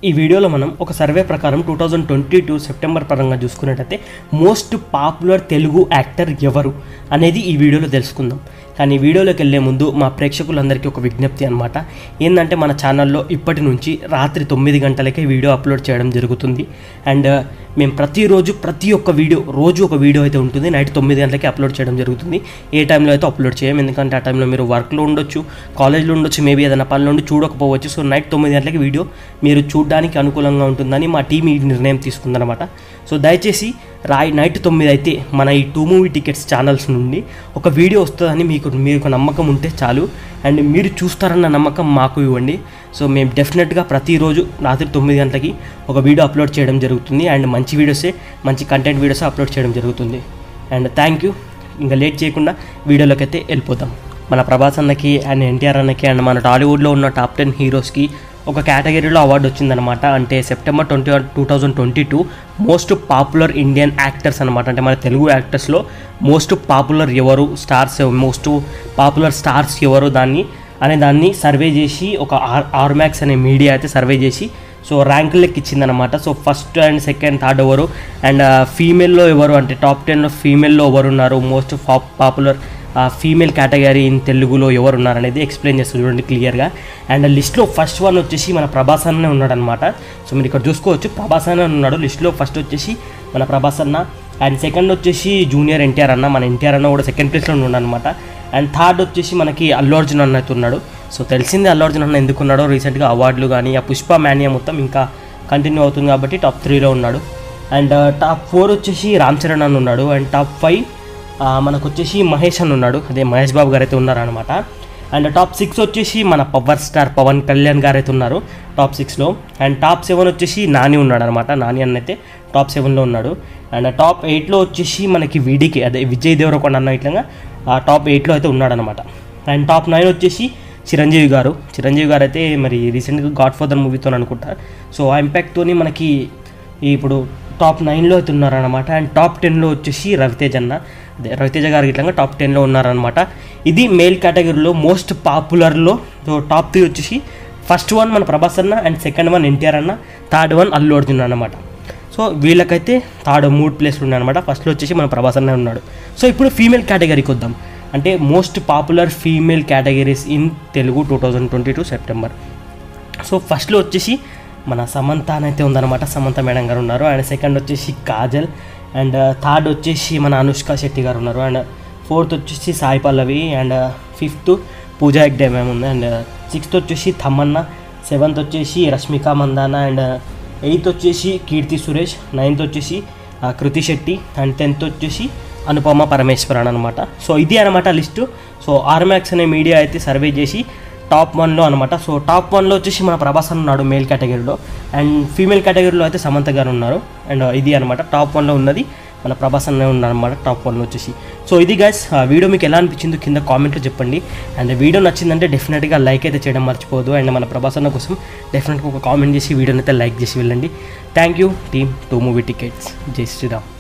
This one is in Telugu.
ఈ వీడియోలో మనం ఒక సర్వే ప్రకారం two thousand twenty two September పరంగా చూసుకున్నట్టయితే మోస్ట్ పాపులర్ తెలుగు యాక్టర్ ఎవరు అనేది ఈ వీడియోలో తెలుసుకుందాం కానీ ఈ వీడియోలోకి వెళ్ళే ముందు మా ప్రేక్షకులందరికీ ఒక విజ్ఞప్తి అనమాట ఏంటంటే మన ఛానల్లో ఇప్పటి నుంచి రాత్రి తొమ్మిది గంటలకే వీడియో అప్లోడ్ చేయడం జరుగుతుంది అండ్ మేము ప్రతిరోజు ప్రతి ఒక్క వీడియో రోజు ఒక వీడియో అయితే ఉంటుంది నైట్ తొమ్మిది గంటలకి అప్లోడ్ చేయడం జరుగుతుంది ఏ టైంలో అయితే అప్లోడ్ చేయం ఎందుకంటే ఆ టైంలో మీరు వర్క్లో ఉండొచ్చు కాలేజ్లో ఉండొచ్చు మేబీ ఏదైనా పనిలో ఉండి చూడకపోవచ్చు సో నైట్ తొమ్మిది గంటలకి వీడియో మీరు చూడడానికి అనుకూలంగా ఉంటుందని మా టీం ఈ నిర్ణయం తీసుకుందనమాట సో దయచేసి రాయి నైట్ తొమ్మిది అయితే మన ఈ టూ మూవీ టికెట్స్ ఛానల్స్ నుండి ఒక వీడియో వస్తుందని మీకు మీకు నమ్మకం ఉంటే చాలు అండ్ మీరు చూస్తారన్న నమ్మకం మాకు ఇవ్వండి సో మేము డెఫినెట్గా ప్రతిరోజు రాత్రి తొమ్మిది గంటలకి ఒక వీడియో అప్లోడ్ చేయడం జరుగుతుంది అండ్ మంచి వీడియోసే మంచి కంటెంట్ వీడియోస్ అప్లోడ్ చేయడం జరుగుతుంది అండ్ థ్యాంక్ యూ ఇంకా లేట్ చేయకుండా వీడియోలోకి అయితే వెళ్ళిపోతాం మన ప్రభాస్ అన్నకి అండ్ ఎన్టీఆర్ అన్నకి అండ్ మన టాలీవుడ్లో ఉన్న టాప్ టెన్ హీరోస్కి ఒక కేటగిరీలో అవార్డు వచ్చిందనమాట అంటే September twenty two thousand twenty two most popular Indian actors అనమాట అంటే మన తెలుగు యాక్టర్స్లో మోస్ట్ పాపులర్ ఎవరు స్టార్స్ మోస్ట్ పాపులర్ స్టార్స్ ఎవరు దాన్ని అనే దాన్ని సర్వే చేసి ఒక ఆర్ ఆర్మాక్స్ అనే మీడియా అయితే సర్వే చేసి సో ర్యాంకులకి ఇచ్చిందనమాట so first and second third ఎవరు అండ్ ఫీమేల్లో ఎవరు అంటే టాప్ టెన్లో ఫీమేల్లో ఎవరు ఉన్నారు most popular female category in తెలుగులో ఎవరు ఉన్నారనేది ఎక్స్ప్లెయిన్ చేస్తుంది చూడండి క్లియర్గా అండ్ లిస్ట్లో ఫస్ట్ వన్ వచ్చేసి మన ప్రభాస్ అన్నే ఉన్నాడనమాట సో మీరు ఇక్కడ చూసుకోవచ్చు ప్రభాస్ అన్న ఉన్నాడు లిస్ట్లో ఫస్ట్ వచ్చేసి మన ప్రభాస్ అన్న అండ్ సెకండ్ వచ్చేసి జూనియర్ ఎన్టీఆర్ అన్న మన ఎన్టీఆర్ అన్న కూడా సెకండ్ ప్లేస్లో ఉన్నాడనమాట అండ్ థర్డ్ వచ్చేసి మనకి అల్లు అర్జున్ అన్న అయితే ఉన్నాడు సో తెలిసిందే అల్లు అర్జున్ అన్న ఎందుకు ఉన్నాడో రీసెంట్గా అవార్డులు కానీ ఆ పుష్ప మాన్యా మొత్తం ఇంకా కంటిన్యూ అవుతుంది కాబట్టి టాప్ త్రీలో ఉన్నాడు అండ్ టాప్ ఫోర్ వచ్చేసి రామ్ చరణ్ అన్న ఉన్నాడు అండ్ టాప్ ఫైవ్ మనకు వచ్చేసి మహేష్ అన్న ఉన్నాడు అదే మహేష్ బాబు గారు అయితే ఉన్నారనమాట అండ్ టాప్ సిక్స్ వచ్చేసి మన పవర్ స్టార్ పవన్ కళ్యాణ్ గారు అయితే ఉన్నారు టాప్ సిక్స్లో అండ్ టాప్ సెవెన్ వచ్చేసి నాని ఉన్నాడు అనమాట నాని అన్న అయితే టాప్ సెవెన్లో ఉన్నాడు అండ్ టాప్ ఎయిట్లో వచ్చేసి మనకి వీడికి అదే విజయ్ దేవరకొండ అన్న ఇట్లా ఆ టాప్ ఎయిట్లో అయితే ఉన్నాడనమాట అండ్ టాప్ నైన్ వచ్చేసి చిరంజీవి గారు చిరంజీవి గారు అయితే మరి రీసెంట్గా గాడ్ ఫాదర్ మూవీతో అనుకుంటా సో ఆ ఇంపాక్ట్తోని మనకి ఇప్పుడు టాప్ నైన్లో అయితే ఉన్నారనమాట అండ్ టాప్ టెన్లో వచ్చేసి రవితేజ్ అన్న అదే రవితేజ గారు ఇట్లా టాప్ టెన్లో ఉన్నారనమాట ఇది మేల్ కేటగిరీలో మోస్ట్ పాపులర్లో సో టాప్ త్రీ వచ్చేసి ఫస్ట్ వన్ మన ప్రభాస్ అన్న అండ్ సెకండ్ వన్ ఎన్టీఆర్ అన్న థర్డ్ వన్ అల్లు అర్జున్ అనమాట సో వీళ్ళకైతే థర్డ్ మూడు ప్లేస్లు ఉన్నాయన్నమాట ఫస్ట్లో వచ్చేసి మన ప్రభాస్ అన్న ఉన్నాడు సో ఇప్పుడు ఫీమేల్ కేటగిరీకి వద్దాం అంటే most popular female categories in Telugu two thousand twenty two September so ఫస్ట్లో వచ్చేసి మన సమంత అని అయితే ఉందన్నమాట సమంత మేడం గారు ఉన్నారు అండ్ సెకండ్ వచ్చేసి కాజల్ అండ్ థర్డ్ వచ్చేసి మన అనుష్క శెట్టి గారు ఉన్నారు అండ్ ఫోర్త్ వచ్చేసి Sai Pallavi and fifth Pooja Hegde ma'am ఉంది అండ్ సిక్స్త్ వచ్చేసి థమ్మన్న సెవెంత్ వచ్చేసి రష్మిక మందాన అండ్ ఎయిత్ వచ్చేసి కీర్తి సురేష్ నైన్త్ వచ్చేసి ఆ, కృతి శెట్టి అండ్ టెన్త్ వచ్చేసి అనుపమ పరమేశ్వరన్ అనమాట సో ఇది అనమాట లిస్టు సో ఆర్మాక్స్ అనే మీడియా అయితే సర్వే చేసి టాప్ వన్లో అనమాట సో టాప్ వన్లో వచ్చేసి మన ప్రభాస్ అన్న ఉన్నాడు మేల్ కేటగిరీలో అండ్ ఫీమేల్ కేటగిరీలో అయితే సమంత గారు ఉన్నారు అండ్ ఇది అనమాట టాప్ వన్లో ఉన్నది మన ప్రభాస్ అన్న ఉన్నారనమాట టాప్ వన్లో వచ్చేసి సో ఇది గైస్ వీడియో మీకు ఎలా అనిపించిందో కింద కామెంట్లో చెప్పండి అండ్ వీడియో నచ్చిందంటే డెఫినెట్గా లైక్ అయితే చేయడం మర్చిపోదు అండ్ మన ప్రభాస్ అన్న కోసం డెఫినెట్గా ఒక కామెంట్ చేసి వీడియోని అయితే లైక్ చేసి వెళ్ళండి thank you team two movie tickets జై శ్రీరామ్